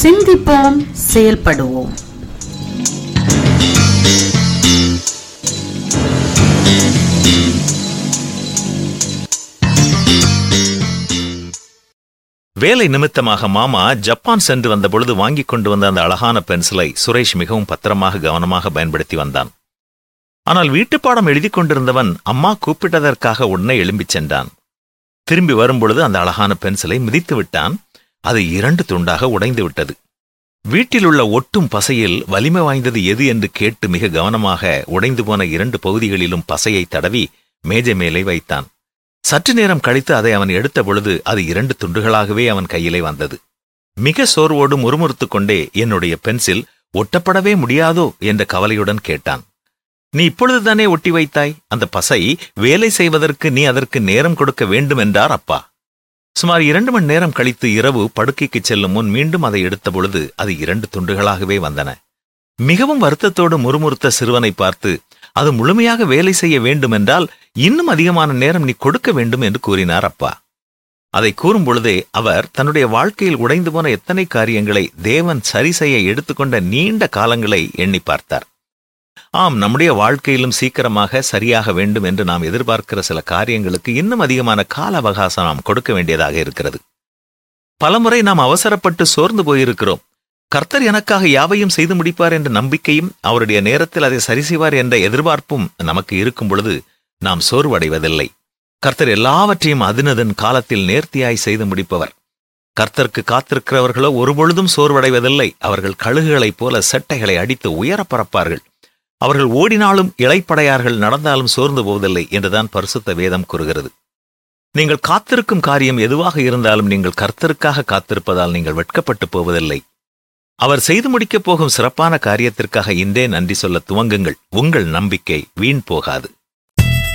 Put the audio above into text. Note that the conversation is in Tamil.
சிந்திப்போம் செயல்படுவோம் வேலை நிமித்தமாக மாமா ஜப்பான் சென்று வந்த பொழுது வாங்கிக் கொண்டு வந்த அந்த அழகான பென்சிலை சுரேஷ் மிகவும் பத்திரமாக கவனமாக பயன்படுத்தி வந்தான் ஆனால் வீட்டுப் பாடம் எழுதி கொண்டிருந்தவன் அம்மா கூப்பிட்டதற்காக உடனே எழும்பிச் சென்றான் திரும்பி வரும்பொழுது அந்த அழகான பென்சிலை மிதித்து விட்டான் அது இரண்டு துண்டாக உடைந்து விட்டது வீட்டில் உள்ள ஒட்டும் பசையில் வலிமை வாய்ந்தது எது என்று கேட்டு மிக கவனமாக உடைந்து போன இரண்டு பகுதிகளிலும் பசையை தடவி மேஜை மேலே வைத்தான் சற்று நேரம் கழித்து அதை அவன் எடுத்த பொழுது அது இரண்டு துண்டுகளாகவே அவன் கையிலே வந்தது மிக சோர்வோடு முறுமுறுத்துக் கொண்டே என்னுடைய பென்சில் ஒட்டப்படவே முடியாதோ என்ற கவலையுடன் கேட்டான் நீ இப்பொழுதுதானே ஒட்டி வைத்தாய் அந்த பசை வேலை செய்வதற்கு நீ அதற்கு நேரம் கொடுக்க வேண்டும் என்றார் அப்பா சுமார் இரண்டு மணி நேரம் கழித்து இரவு படுக்கைக்கு செல்லும் முன் மீண்டும் அதை எடுத்த பொழுது அது இரண்டு துண்டுகளாகவே வந்தன மிகவும் வருத்தத்தோடு முறுமுறுத்த சிறுவனை பார்த்து அது முழுமையாக வேலை செய்ய வேண்டும் என்றால் இன்னும் அதிகமான நேரம் நீ கொடுக்க வேண்டும் என்று கூறினார் அப்பா அதை கூறும் பொழுதே அவர் தன்னுடைய வாழ்க்கையில் உடைந்து போன எத்தனை காரியங்களை தேவன் சரி செய்ய எடுத்துக்கொண்ட நீண்ட காலங்களை எண்ணி பார்த்தார் ஆம் நம்முடைய வாழ்க்கையிலும் சீக்கிரமாக சரியாக வேண்டும் என்று நாம் எதிர்பார்க்கிற சில காரியங்களுக்கு இன்னும் அதிகமான கால அவகாசம் நாம் கொடுக்க வேண்டியதாக இருக்கிறது பலமுறை நாம் அவசரப்பட்டு சோர்ந்து போயிருக்கிறோம் கர்த்தர் எனக்காக யாவையும் செய்து முடிப்பார் என்ற நம்பிக்கையும் அவருடைய நேரத்தில் அதை சரி செய்வார் என்ற எதிர்பார்ப்பும் நமக்கு இருக்கும் பொழுது நாம் சோர்வடைவதில்லை கர்த்தர் எல்லாவற்றையும் அதினதன் காலத்தில் நேர்த்தியாய் செய்து முடிப்பவர் கர்த்தருக்கு காத்திருக்கிறவர்களோ ஒருபொழுதும் சோர்வடைவதில்லை அவர்கள் கழுகுகளைப் போல செட்டைகளை அடித்து உயர பறப்பார்கள் அவர்கள் ஓடினாலும் இளைப்படையார்கள் நடந்தாலும் சோர்ந்து போவதில்லை என்றுதான் பரிசுத்த வேதம் கூறுகிறது நீங்கள் காத்திருக்கும் காரியம் எதுவாக இருந்தாலும் நீங்கள் கர்த்தருக்காக காத்திருப்பதால் நீங்கள் வெட்கப்பட்டு போவதில்லை அவர் செய்து முடிக்கப் போகும் சிறப்பான காரியத்திற்காக இன்றே நன்றி சொல்ல துவங்குங்கள் உங்கள் நம்பிக்கை வீண் போகாது